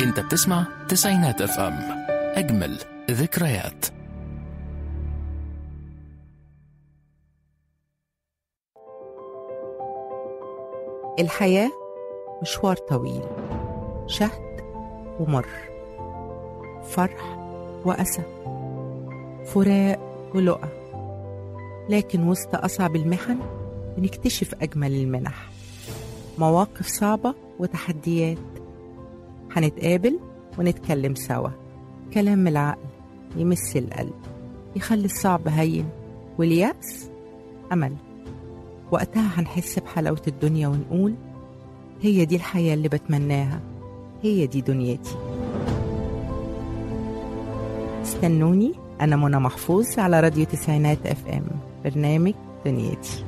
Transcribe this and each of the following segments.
انت بتسمع تسعينات اف ام اجمل ذكريات الحياة مشوار طويل شهد ومر فرح وأسى فراق ولقى لكن وسط أصعب المحن بنكتشف أجمل المنح مواقف صعبة وتحديات هنتقابل ونتكلم سوا كلام من العقل يمس القلب يخلي الصعب هين واليأس أمل وقتها هنحس بحلاوة الدنيا ونقول هي دي الحياة اللي بتمناها هي دي دنيتي استنوني أنا منى محفوظ على راديو تسعينات اف ام برنامج دنيتي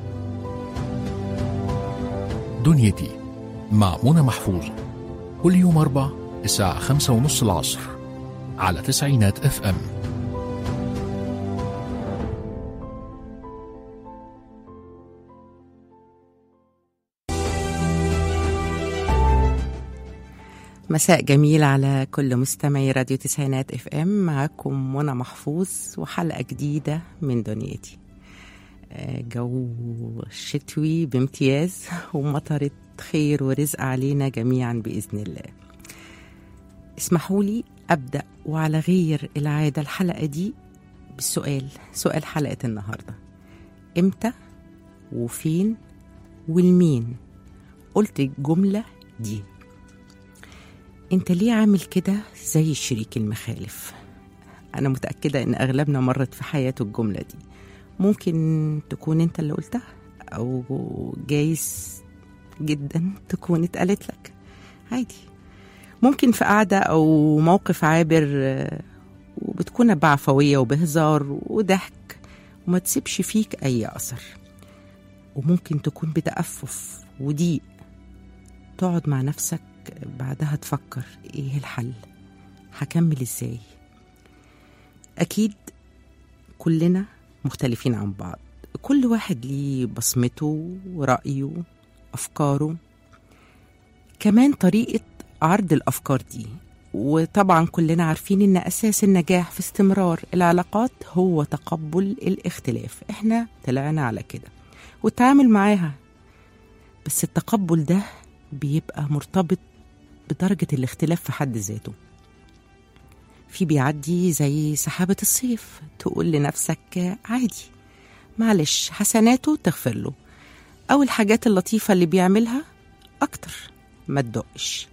دنيتي مع منى محفوظ كل يوم أربع الساعة خمسة ونص العصر على تسعينات اف ام مساء جميل على كل مستمعي راديو تسعينات اف ام معاكم منى محفوظ وحلقة جديدة من دنيتي آه، جو شتوي بامتياز ومطرة خير ورزق علينا جميعا بإذن الله اسمحوا لي أبدأ وعلى غير العادة الحلقة دي بالسؤال سؤال حلقة النهاردة إمتى وفين والمين قلت الجملة دي انت ليه عامل كده زي الشريك المخالف انا متاكده ان اغلبنا مرت في حياته الجمله دي ممكن تكون انت اللي قلتها او جايز جدا تكون اتقالت لك عادي ممكن في قعده او موقف عابر آه، وبتكون بعفويه وبهزار وضحك وما تسيبش فيك اي اثر وممكن تكون بتأفف وضيق تقعد مع نفسك بعدها تفكر ايه الحل هكمل ازاي اكيد كلنا مختلفين عن بعض كل واحد ليه بصمته ورأيه أفكاره كمان طريقة عرض الأفكار دي وطبعا كلنا عارفين إن أساس النجاح في استمرار العلاقات هو تقبل الاختلاف إحنا طلعنا على كده والتعامل معاها بس التقبل ده بيبقى مرتبط بدرجة الاختلاف في حد ذاته في بيعدي زي سحابة الصيف تقول لنفسك عادي معلش حسناته تغفر له أو الحاجات اللطيفة اللي بيعملها أكتر ما تدقش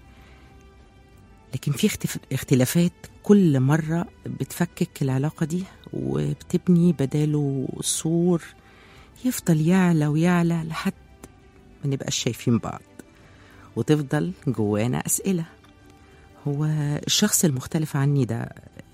لكن في اختف- اختلافات كل مرة بتفكك العلاقة دي وبتبني بداله سور يفضل يعلى ويعلى لحد ما نبقاش شايفين بعض وتفضل جوانا أسئلة هو الشخص المختلف عني ده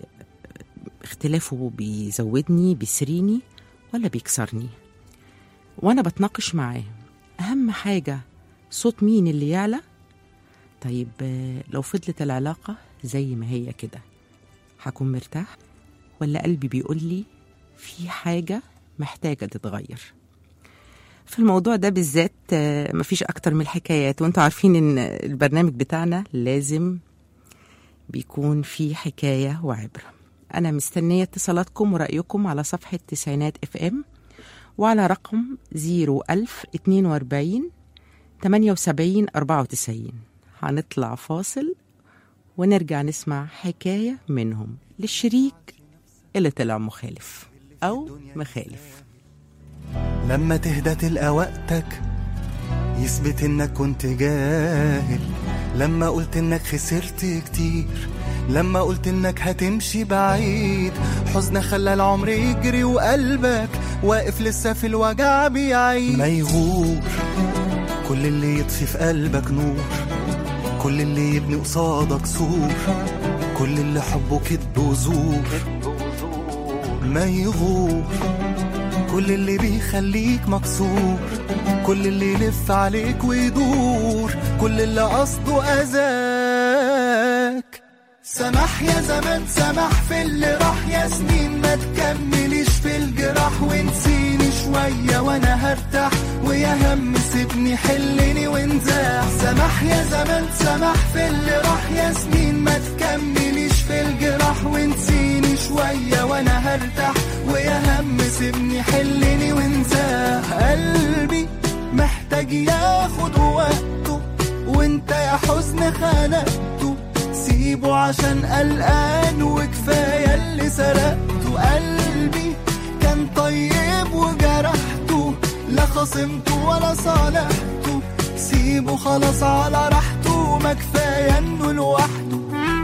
اختلافه بيزودني بيسريني ولا بيكسرني وأنا بتناقش معاه أهم حاجة صوت مين اللي يعلى طيب آه، لو فضلت العلاقة زي ما هي كده هكون مرتاح ولا قلبي بيقول لي في حاجة محتاجة تتغير في الموضوع ده بالذات آه، مفيش أكتر من الحكايات وانتوا عارفين إن البرنامج بتاعنا لازم بيكون فيه حكاية وعبرة أنا مستنية اتصالاتكم ورأيكم على صفحة تسعينات اف ام وعلى رقم 01042 78 94 هنطلع فاصل ونرجع نسمع حكاية منهم للشريك اللي طلع مخالف أو مخالف لما تهدى تلقى وقتك يثبت انك كنت جاهل لما قلت انك خسرت كتير لما قلت انك هتمشي بعيد حزن خلى العمر يجري وقلبك واقف لسه في الوجع بيعيد ما يغور كل اللي يطفي في قلبك نور كل اللي يبني قصادك سور كل اللي حبه كدب وزور ما يغور كل اللي بيخليك مكسور كل اللي يلف عليك ويدور كل اللي قصده أذاك سمح يا زمان سمح في اللي راح يا سنين ما تكمليش في الجراح ونسيني شوية وانا هرتاح ويا هم سيبني حلني وانزاح سمح يا زمان سمح في اللي راح يا سنين ما تكمليش في الجراح ونسيني شوية وانا هرتاح ويا هم سيبني حلني وانزاح قلبي محتاج ياخد وقته وانت يا حزن خنقته سيبه عشان قلقان وكفاية اللي سرقته قلبي كان طيب وجرحته لا خصمته ولا صالحته سيبه خلاص على راحته ما كفاية انه لوحده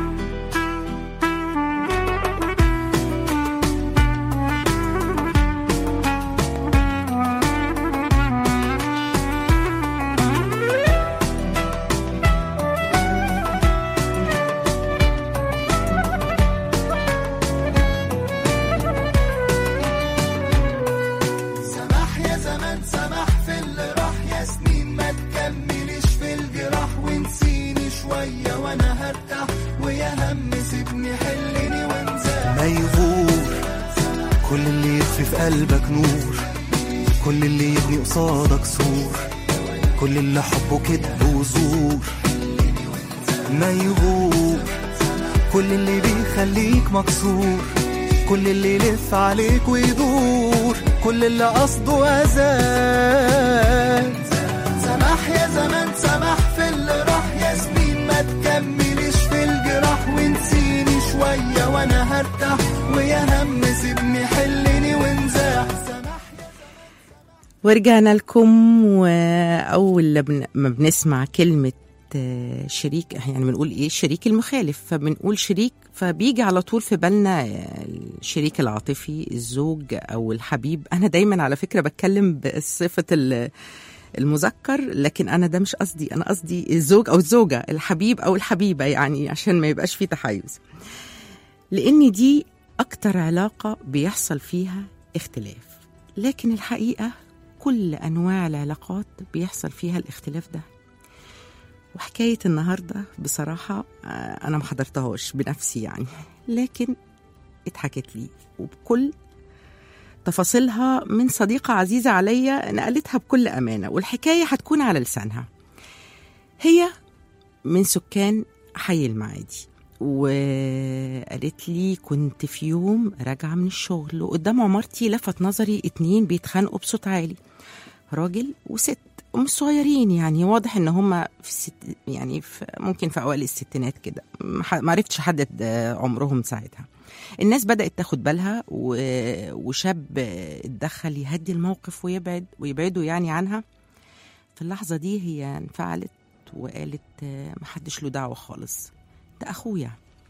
سمح يا زمان سمح في اللي راح يا سنين ما تكمليش في الجراح ونسيني شوية وانا هرتاح ويا هم سيبني حلني وانزاح ما يغور كل اللي يخفي في قلبك نور كل اللي يبني قصادك سور كل اللي حبه كذب وزور ما يغور كل اللي بيخليك مكسور كل اللي يلف عليك ويدور كل اللي قصده أذان سمح يا زمان سمح في اللي راح يا سنين ما تكمليش في الجراح ونسيني شوية وانا هرتاح ويا هم سيبني حلني وانزاح سمح ورجعنا لكم وأول لبن- ما بنسمع كلمة آه، شريك يعني بنقول ايه الشريك المخالف فبنقول شريك فبيجي على طول في بالنا آه، الشريك العاطفي الزوج او الحبيب انا دايما على فكره بتكلم بصفه ال- المذكر لكن انا ده مش قصدي انا قصدي الزوج او الزوجه الحبيب او الحبيبه يعني عشان ما يبقاش في تحيز لان دي اكتر علاقه بيحصل فيها اختلاف لكن الحقيقه كل انواع العلاقات بيحصل فيها الاختلاف ده وحكايه النهارده بصراحه آه، انا ما حضرتهاش بنفسي يعني لكن اتحكت لي وبكل تفاصيلها من صديقه عزيزه عليا نقلتها بكل امانه والحكايه هتكون على لسانها هي من سكان حي المعادي وقالت لي كنت في يوم راجعه من الشغل وقدام عمارتي لفت نظري اتنين بيتخانقوا بصوت عالي راجل وست ومش صغيرين يعني واضح ان هم في الست يعني في ممكن في اوائل الستينات كده ما ح- ما عرفتش احدد آه، عمرهم ساعتها الناس بدات تاخد بالها و- وشاب آه، اتدخل يهدي الموقف ويبعد ويبعده يعني عنها في اللحظه دي هي انفعلت وقالت آه، محدش له دعوه خالص ده اخويا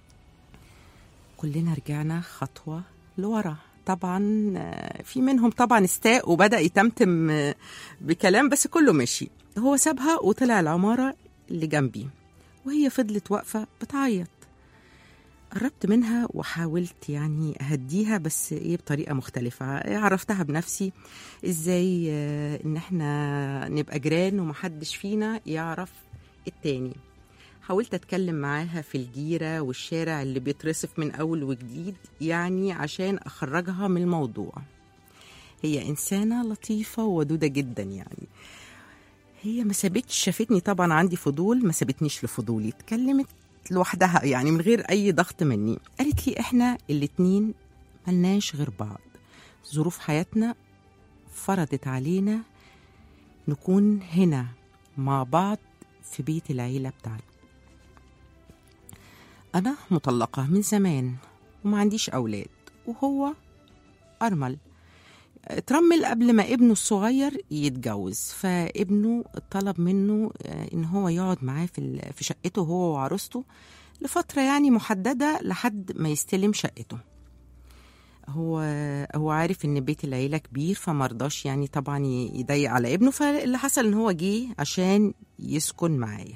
كلنا رجعنا خطوه لورا طبعا آه، في منهم طبعا استاء وبدا يتمتم آه، بكلام بس كله مشي هو سابها وطلع العماره اللي جنبي وهي فضلت واقفه بتعيط قربت منها وحاولت يعني اهديها بس ايه بطريقه مختلفه عرفتها بنفسي ازاي آه، ان احنا نبقى جيران ومحدش فينا يعرف التاني حاولت اتكلم معاها في الجيره والشارع اللي بيترصف من اول وجديد يعني عشان اخرجها من الموضوع هي انسانه لطيفه وودوده جدا يعني هي ما سابتش شافتني طبعا عندي فضول ما سابتنيش لفضولي اتكلمت لوحدها يعني من غير اي ضغط مني قالت لي احنا الاتنين ملناش غير بعض ظروف حياتنا فرضت علينا نكون هنا مع بعض في بيت العيلة بتاعنا أنا مطلقة من زمان وما عنديش أولاد وهو أرمل اترمل قبل ما ابنه الصغير يتجوز فابنه طلب منه آه، ان هو يقعد معاه في ال- في شقته هو وعروسته لفتره يعني محدده لحد ما يستلم شقته هو هو عارف ان بيت العيله كبير فمرضاش يعني طبعا ي- يضيق على ابنه فاللي حصل ان هو جه عشان يسكن معايا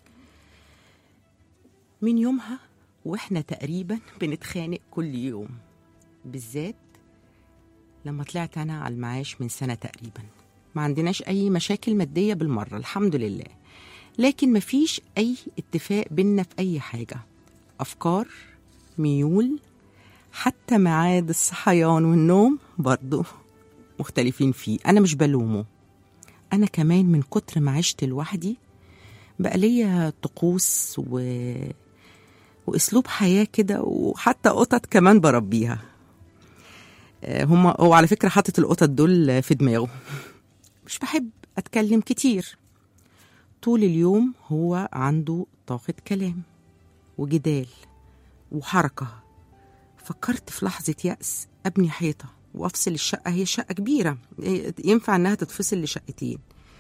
من يومها واحنا تقريبا بنتخانق كل يوم بالذات لما طلعت أنا على المعاش من سنة تقريبا ما عندناش أي مشاكل مادية بالمرة الحمد لله لكن مفيش أي اتفاق بينا في أي حاجة أفكار ميول حتى ميعاد الصحيان والنوم برضو مختلفين فيه أنا مش بلومه أنا كمان من كتر ما عشت لوحدي بقى ليا طقوس و... وأسلوب حياة كده وحتى قطط كمان بربيها آه، هما هو على فكرة حاطط القطط دول في دماغه مش بحب أتكلم كتير طول اليوم هو عنده طاقة كلام وجدال وحركة فكرت في لحظة يأس أبني حيطة وأفصل الشقة هي شقة كبيرة ينفع إنها تتفصل لشقتين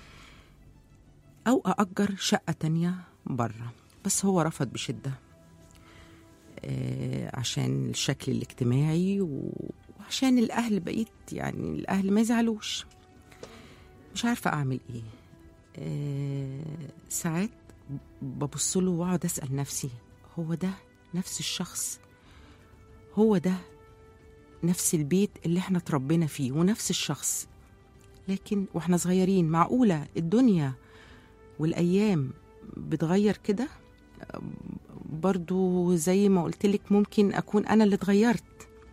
أو أأجر شقة تانية برا بس هو رفض بشدة آه، عشان الشكل الاجتماعي و- وعشان الأهل بقيت يعني الأهل ما يزعلوش مش عارفة أعمل إيه آه، ساعات ببص له واقعد اسال نفسي هو ده نفس الشخص هو ده نفس البيت اللي احنا اتربينا فيه ونفس الشخص لكن واحنا صغيرين معقوله الدنيا والايام بتغير كده برضو زي ما قلت لك ممكن اكون انا اللي اتغيرت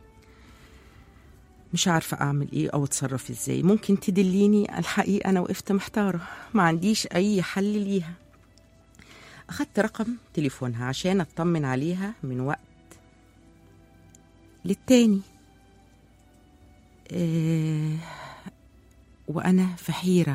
مش عارفة أعمل إيه أو أتصرف إزاي ممكن تدليني الحقيقة أنا وقفت محتارة ما عنديش أي حل ليها أخدت رقم تليفونها عشان أطمن عليها من وقت للتاني آه وأنا في حيرة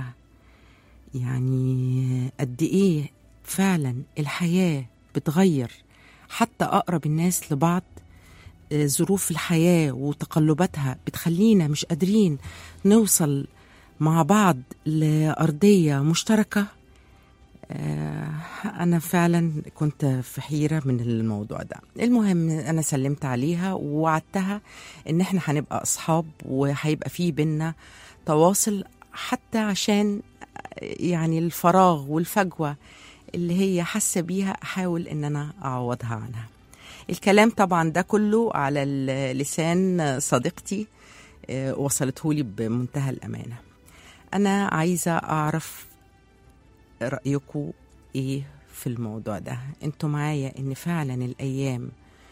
يعني قد إيه فعلا الحياة بتغير حتى أقرب الناس لبعض آه، ظروف الحياة وتقلباتها بتخلينا مش قادرين نوصل مع بعض لأرضية مشتركة آه، أنا فعلا كنت في حيرة من الموضوع ده المهم أنا سلمت عليها ووعدتها إن إحنا هنبقى أصحاب وهيبقى في بينا تواصل حتى عشان يعني الفراغ والفجوة اللي هي حاسة بيها أحاول إن أنا أعوضها عنها الكلام طبعا ده كله على ال- لسان صديقتي آه، وصلته لي بمنتهى الأمانة أنا عايزة أعرف رأيكم إيه في الموضوع ده انتوا معايا إن فعلا الأيام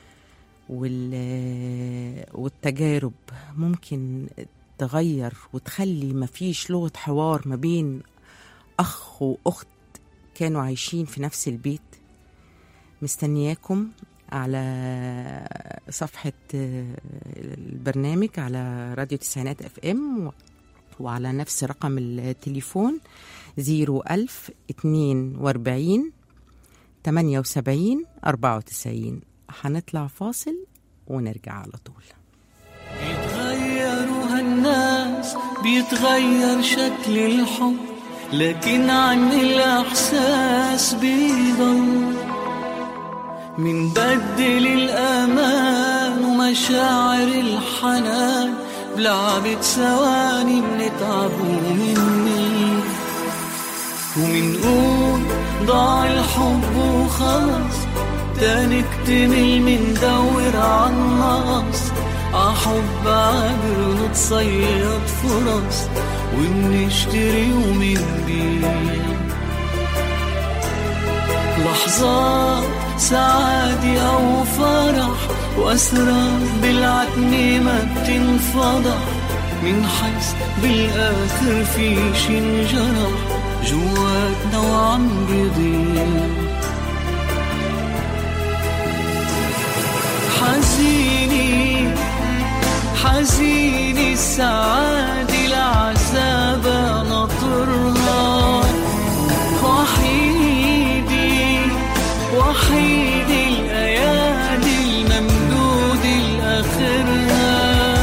وال- والتجارب ممكن تغير وتخلي مفيش لغة حوار ما بين أخ وأخت كانوا عايشين في نفس البيت مستنياكم على صفحة آه، البرنامج على راديو تسعينات اف ام وعلى نفس رقم التليفون زيرو ألف اتنين واربعين تمانية وسبعين أربعة وتسعين هنطلع فاصل ونرجع على طول بيتغيروا هالناس بيتغير شكل الحب لكن عن الإحساس بيضل منبدل الأمان ومشاعر الحنان بلعبة ثواني بنتعب ومنميل ومنقول ضاع الحب وخلص تاني اكتمل مندور عالنقص عحب عبر نتصيد فرص وبنشتري ومنبيع لحظات سعادة أو فرح وأسرار بالعتمة ما بتنفضح من حيث بالآخر في شي انجرح جواتنا وعم بيضيع حزيني حزيني السعادة العذاب ناطرها وحيدي وحيدي الأيادي الممدود الآخرها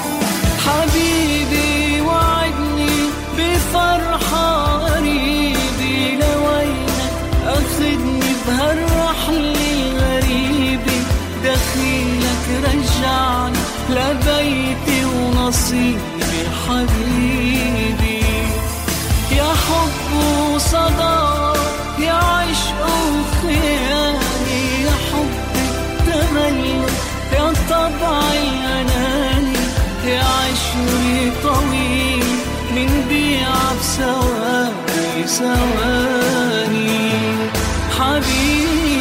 حبيبي وعدني بفرحة قريبة لوينك أخدني بهالرحلة الغريبة دخيلك رجعني لبيتي ونصيبي حبيبي يا حب وصدى يا عشق وخياني يا حب التملي يا طبع الأناني يا عشري طويل من بيع بثواني ثواني حبيبي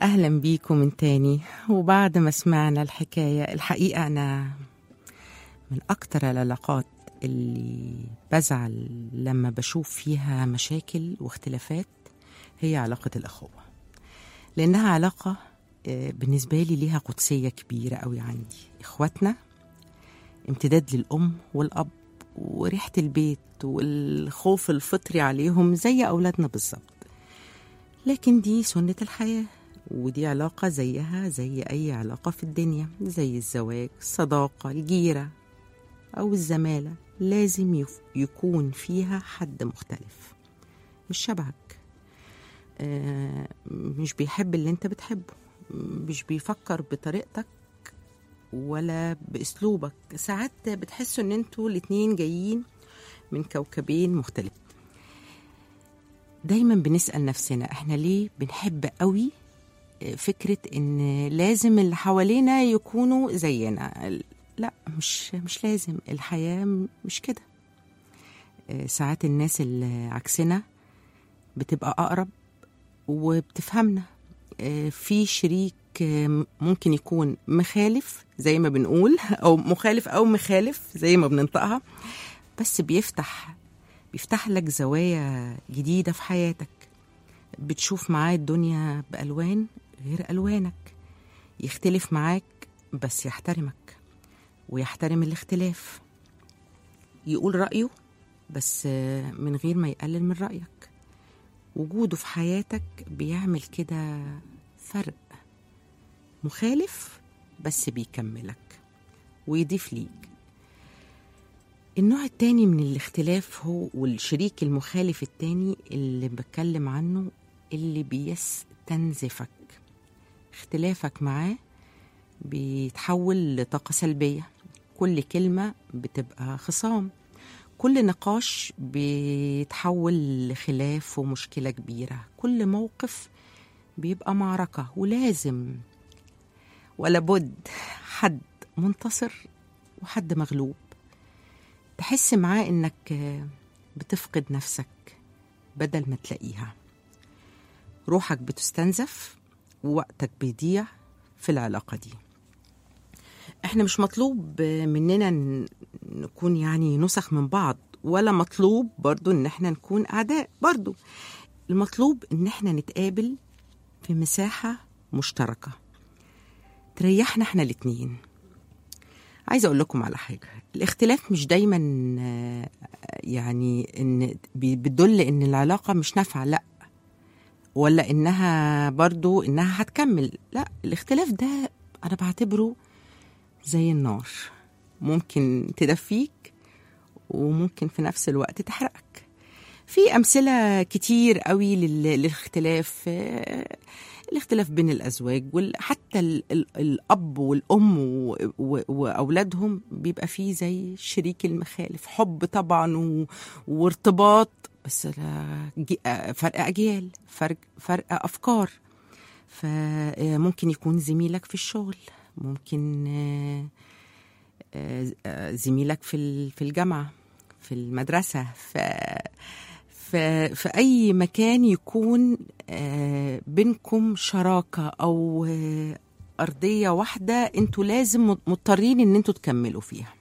أهلا بيكم من تاني وبعد ما سمعنا الحكاية الحقيقة أنا من أكتر العلاقات اللي بزعل لما بشوف فيها مشاكل واختلافات هي علاقة الأخوة لأنها علاقة آه، بالنسبة لي ليها قدسية كبيرة قوي عندي إخواتنا امتداد للأم والأب وريحة البيت والخوف الفطري عليهم زي أولادنا بالظبط لكن دي سنة الحياة ودي علاقة زيها زي أي علاقة في الدنيا زي الزواج الصداقة الجيرة أو الزمالة لازم يف- يكون فيها حد مختلف مش شبهك آه، مش بيحب اللي انت بتحبه مش بيفكر بطريقتك ولا بأسلوبك ساعات بتحسوا ان انتوا الاتنين جايين من كوكبين مختلفين دايما بنسأل نفسنا احنا ليه بنحب قوي فكرة ان لازم اللي حوالينا يكونوا زينا لا مش مش لازم الحياة مش كده آه، ساعات الناس اللي عكسنا بتبقى أقرب وبتفهمنا آه، في شريك آه، ممكن يكون مخالف زي ما بنقول أو مخالف أو مخالف زي ما بننطقها بس بيفتح بيفتح لك زوايا جديدة في حياتك بتشوف معاه الدنيا بألوان غير ألوانك يختلف معاك بس يحترمك ويحترم الاختلاف يقول رأيه بس آه، من غير ما يقلل من رأيك وجوده في حياتك بيعمل كده فرق مخالف بس بيكملك ويضيف ليك النوع التاني من الاختلاف هو والشريك المخالف التاني اللي بتكلم عنه اللي بيستنزفك اختلافك معاه بيتحول لطاقة سلبية كل كلمة بتبقى خصام كل نقاش بيتحول لخلاف ومشكلة كبيرة كل موقف بيبقى معركة ولازم ولا بد حد منتصر وحد مغلوب تحس معاه انك بتفقد نفسك بدل ما تلاقيها روحك بتستنزف ووقتك بيضيع في العلاقة دي احنا مش مطلوب مننا ن- نكون يعني نسخ من بعض ولا مطلوب برضو ان احنا نكون اعداء برضو المطلوب ان احنا نتقابل في مساحة مشتركة تريحنا احنا الاتنين عايزة اقول لكم على حاجة الاختلاف مش دايما آه، يعني ان بي- بتدل ان العلاقة مش نافعة لا ولا انها برضو انها هتكمل لا الاختلاف ده انا بعتبره زي النار ممكن تدفيك وممكن في نفس الوقت تحرقك في أمثلة كتير قوي لل- للاختلاف آه، الاختلاف بين الأزواج وحتى الأب والأم و- و- وأولادهم بيبقى فيه زي شريك المخالف حب طبعا و- وارتباط بس لا- جي- آه، فرق أجيال فرق, فرق أفكار فممكن يكون زميلك في الشغل ممكن آه، آه، آه، زميلك في ال- في الجامعة في المدرسة ف ف- في أي مكان يكون آه، بينكم شراكة أو آه، أرضية واحدة أنتوا لازم مضطرين إن أنتوا تكملوا فيها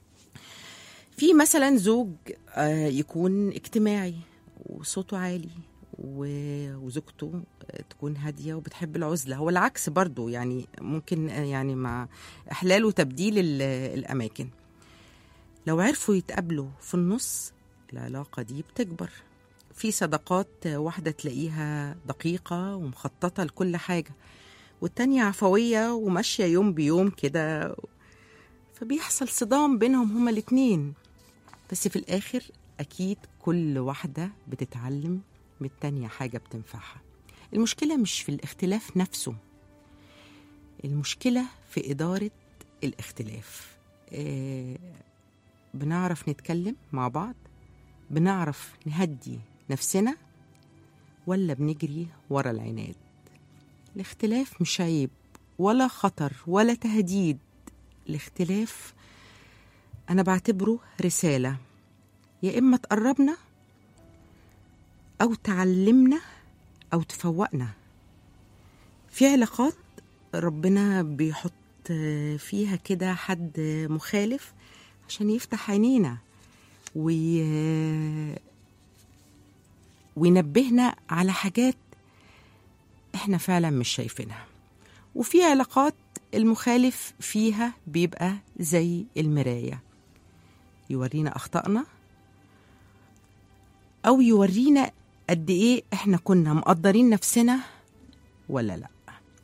في مثلا زوج آه، يكون اجتماعي وصوته عالي و- وزوجته تكون هادية وبتحب العزلة هو العكس برضو يعني ممكن آه، يعني مع إحلال وتبديل ال- الأماكن لو عرفوا يتقابلوا في النص العلاقة دي بتكبر في صداقات واحدة تلاقيها دقيقة ومخططة لكل حاجة والتانية عفوية وماشية يوم بيوم كده فبيحصل صدام بينهم هما الاتنين بس في الآخر أكيد كل واحدة بتتعلم من التانية حاجة بتنفعها المشكلة مش في الاختلاف نفسه المشكلة في إدارة الاختلاف آه بنعرف نتكلم مع بعض بنعرف نهدي نفسنا ولا بنجري ورا العناد الاختلاف مش عيب ولا خطر ولا تهديد الاختلاف أنا بعتبره رسالة يا إما تقربنا أو تعلمنا أو تفوقنا في علاقات ربنا بيحط فيها كده حد مخالف عشان يفتح عينينا وي... وينبهنا على حاجات احنا فعلا مش شايفينها وفي علاقات المخالف فيها بيبقى زي المراية يورينا أخطائنا أو يورينا قد إيه إحنا كنا مقدرين نفسنا ولا لأ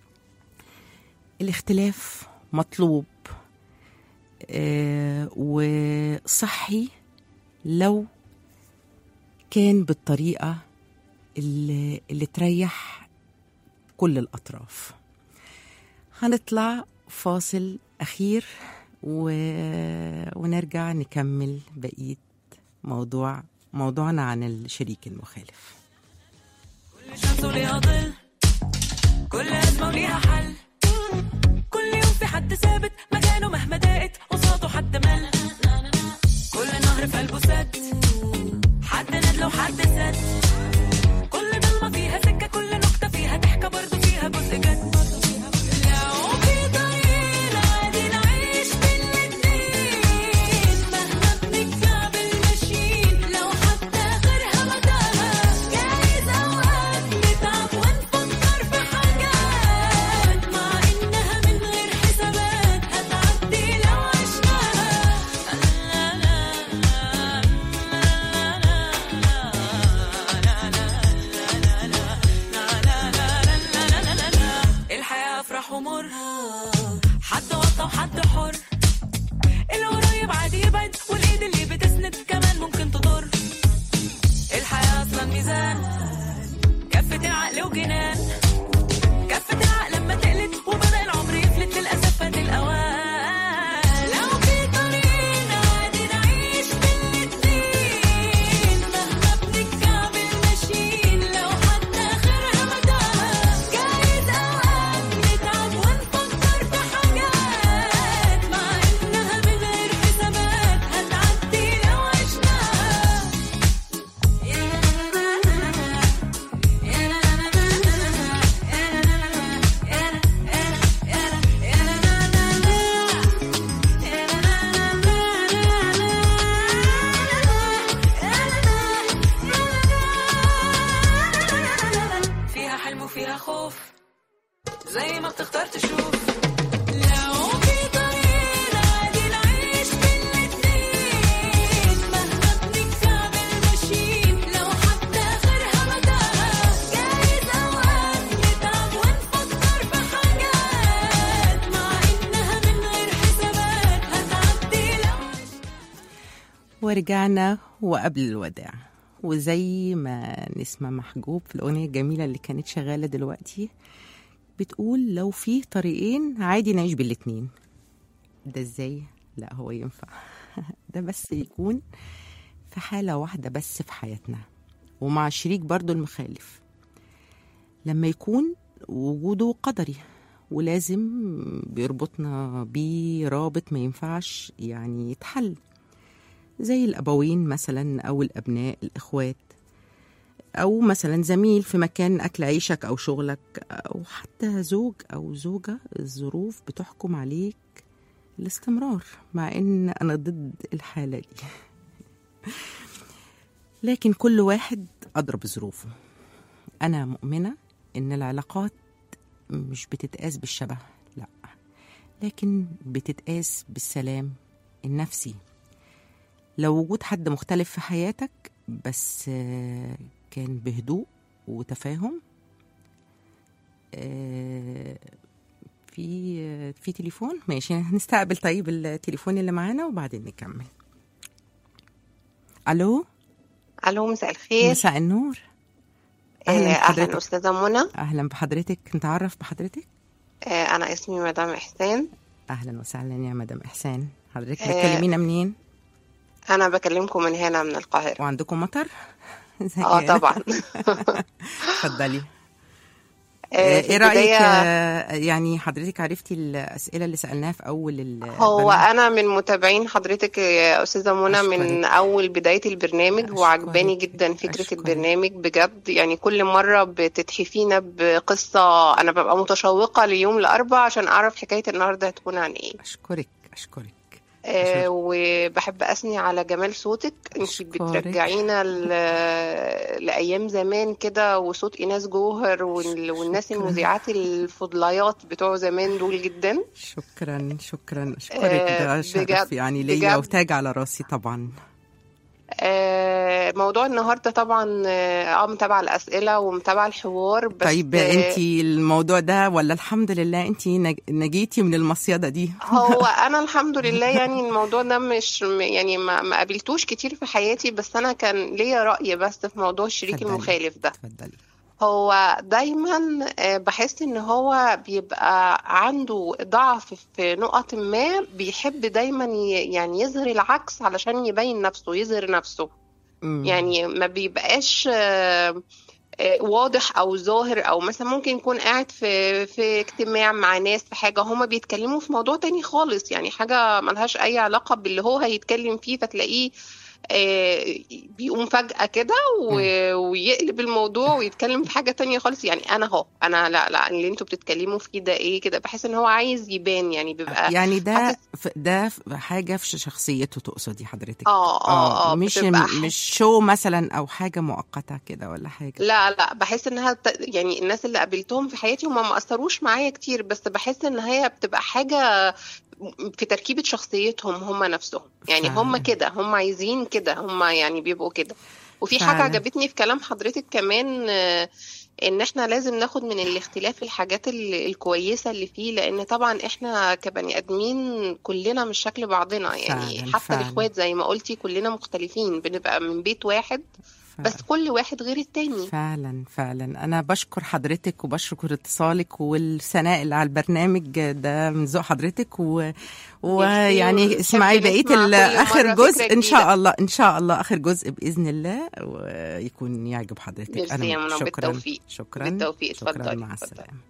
الاختلاف مطلوب آه وصحي لو كان بالطريقة اللي, اللي تريح كل الأطراف هنطلع فاصل أخير و... ونرجع نكمل بقية موضوع موضوعنا عن الشريك المخالف كل شمس وليها ظل كل أزمة وليها حل كل يوم في حد ثابت مكانه مهما ضاقت قصاده حد مل كل نهر في قلبه سد حد ندل وحد سد كل ضلمة فيها سكة كل نكتة فيها ضحكة برضه فيها جزء جد لو في طريق عادي نعيش بالاتنين مهما بنتكعبل ماشيين لو حتى غيرها متاهة جايز أوقات نتعب ونفكر في حاجات مع إنها من غير حسابات هتعدي لو عشناها الحياة أفراح ومر حد وطى وحد حر القريب عادي يبعد والإيد اللي بتسند كمان ممكن تضر الحياة أصلا ميزان كفة العقل وجنان كفة العقل لما تقلت وبدأ العمر يفلت للأسف فات الأوان لو في طريق عادي نعيش بالاتنين مهما بنتكعبل ماشيين لو حتى آخرها متاهة جايز أوقات نتعب ونفكر في حاجات مع إنها من غير حسابات هتعدي لو عشناها فيها حلم وفيها خوف زي ما بتختار تشوف لو في طريق عادي نعيش بالاتنين مهما بنتكعبل ماشيين لو حتى غيرها متاهة جايز أوقات نتعب ونفكر في حاجات مع إنها من غير حسابات هتعدي لو ورجعنا وقبل الوداع وزي ما نسمة محجوب في الأغنية الجميلة اللي كانت شغالة دلوقتي بتقول لو في طريقين عادي نعيش بالاتنين ده ازاي؟ لا هو ينفع ده بس يكون في حالة واحدة بس في حياتنا ومع الشريك برضو المخالف لما يكون وجوده قدري ولازم بيربطنا بيه رابط ما ينفعش يعني يتحل زي الأبوين مثلا أو الأبناء الإخوات أو مثلا زميل في مكان أكل عيشك أو شغلك أو حتى زوج أو زوجة الظروف بتحكم عليك الاستمرار مع إن أنا ضد الحالة دي لكن كل واحد أدرى بظروفه أنا مؤمنة إن العلاقات مش بتتقاس بالشبه لا لكن بتتقاس بالسلام النفسي لو وجود حد مختلف في حياتك بس آه، كان بهدوء وتفاهم آه، في آه، في تليفون ماشي هنستقبل طيب التليفون اللي معانا وبعدين نكمل الو الو مساء الخير مساء النور آه، أهلاً اهلا بحضرتك. استاذه منى اهلا بحضرتك نتعرف بحضرتك آه، انا اسمي مدام احسان اهلا وسهلا يا مدام احسان حضرتك آه، بتكلمينا منين انا بكلمكم من هنا من القاهره وعندكم مطر زي اه كده. طبعا اتفضلي آه، في ايه رايك البداية آه، يعني حضرتك عرفتي الاسئله اللي سالناها في اول ال- هو البرنامج؟ انا من متابعين حضرتك يا استاذه منى من أشكرك. اول بدايه البرنامج أشكرك. وعجباني جدا فكره أشكرك. البرنامج بجد يعني كل مره بتتحفينا بقصه انا ببقى متشوقه ليوم الاربع عشان اعرف حكايه النهارده هتكون عن ايه اشكرك اشكرك آه وبحب اثني على جمال صوتك انت أشكرك. بترجعينا ل... لايام زمان كده وصوت ايناس جوهر وال... والناس شكراً. المذيعات الفضليات بتوع زمان دول جدا شكرا شكرا اشكرك آه، ده شرف بجد- يعني ليا بجد. وتاج على راسي طبعا آه، موضوع النهارده طبعا اه متابعه الاسئله ومتابعه الحوار بس طيب آه، انت الموضوع ده ولا الحمد لله انت نجيتي من المصيده دي هو انا الحمد لله يعني الموضوع ده مش م- يعني ما ما قابلتوش كتير في حياتي بس انا كان ليا رأي بس في موضوع الشريك اتفضلي. المخالف ده اتفضلي هو دايما آه، بحس ان هو بيبقى عنده ضعف في نقط ما بيحب دايما ي- يعني يظهر العكس علشان يبين نفسه يظهر نفسه مم. يعني ما بيبقاش آه، آه، واضح او ظاهر او مثلا ممكن يكون قاعد في في اجتماع مع ناس في حاجه هما بيتكلموا في موضوع تاني خالص يعني حاجه ملهاش اي علاقه باللي هو هيتكلم فيه فتلاقيه آه، بيقوم فجأة كده و- ويقلب الموضوع ويتكلم في حاجة تانية خالص يعني أنا أهو أنا لا لا اللي أنتوا بتتكلموا فيه ده إيه كده بحس إن هو عايز يبان يعني بيبقى يعني ده حاسس- ف- ده ف- حاجه في شخصيته تقصدي حضرتك آه آه آه مش بتبقى ح- مش شو مثلا او حاجه مؤقته كده ولا حاجه لا لا بحس انها ت- يعني الناس اللي قابلتهم في حياتي هم ما اثروش معايا كتير بس بحس ان هي بتبقى حاجه في تركيبه شخصيتهم هم نفسهم يعني هم فعلا. كده هم عايزين كده هم يعني بيبقوا كده وفي حاجه فعلا. عجبتني في كلام حضرتك كمان آه، ان احنا لازم ناخد من الاختلاف الحاجات ال- الكويسه اللي فيه لان طبعا احنا كبني ادمين كلنا مش شكل بعضنا يعني فعلا، حتى فعلا. الاخوات زي ما قلتي كلنا مختلفين بنبقى من بيت واحد ف- بس كل واحد غير التاني فعلا فعلا انا بشكر حضرتك وبشكر اتصالك والثناء اللي على البرنامج ده من ذوق حضرتك و... ويعني ميرسي، اسمعي ونحب بقيه نسمع ال- كل اخر مرة جزء فكرة ان شاء جديدة. الله ان شاء الله اخر جزء باذن الله ويكون يعجب حضرتك ميرسي يا منى، شكرا بالتوفيق. شكرا بالتوفيق، شكرا اتفضلي، مع اتفضلي. السلامه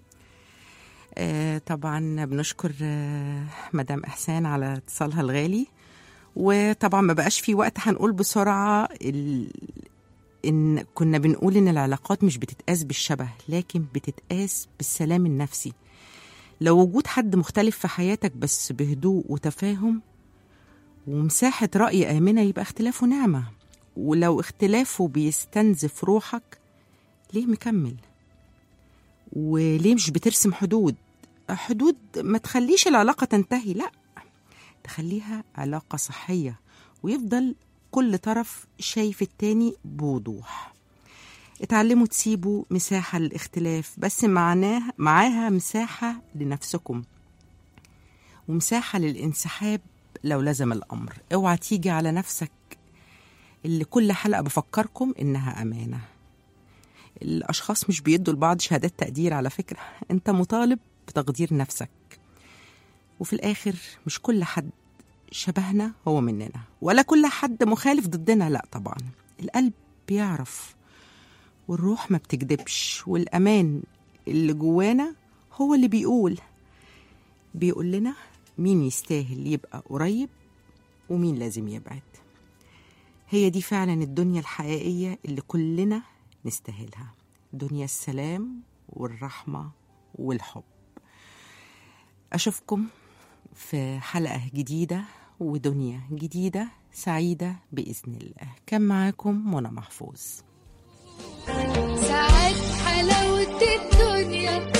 آه طبعا بنشكر آه مدام احسان على اتصالها الغالي وطبعا ما بقاش في وقت هنقول بسرعه ال... ان كنا بنقول ان العلاقات مش بتتقاس بالشبه لكن بتتقاس بالسلام النفسي لو وجود حد مختلف في حياتك بس بهدوء وتفاهم ومساحة رأي آمنة يبقى اختلافه نعمة ولو اختلافه بيستنزف روحك ليه مكمل وليه مش بترسم حدود حدود ما تخليش العلاقة تنتهي لا تخليها علاقة صحية ويفضل كل طرف شايف التاني بوضوح اتعلموا تسيبوا مساحة للاختلاف بس معناها معاها مساحة لنفسكم ومساحة للانسحاب لو لزم الأمر اوعى تيجي على نفسك اللي كل حلقة بفكركم إنها أمانة الأشخاص مش بيدوا لبعض شهادات تقدير على فكرة أنت مطالب بتقدير نفسك وفي الآخر مش كل حد شبهنا هو مننا ولا كل حد مخالف ضدنا لا طبعا القلب بيعرف والروح ما بتكدبش والأمان اللي جوانا هو اللي بيقول بيقول لنا مين يستاهل يبقى قريب ومين لازم يبعد هي دي فعلا الدنيا الحقيقية اللي كلنا نستاهلها دنيا السلام والرحمة والحب أشوفكم في حلقة جديدة ودنيا جديدة سعيدة بإذن الله كان معاكم منى محفوظ ساعات حلاوة الدنيا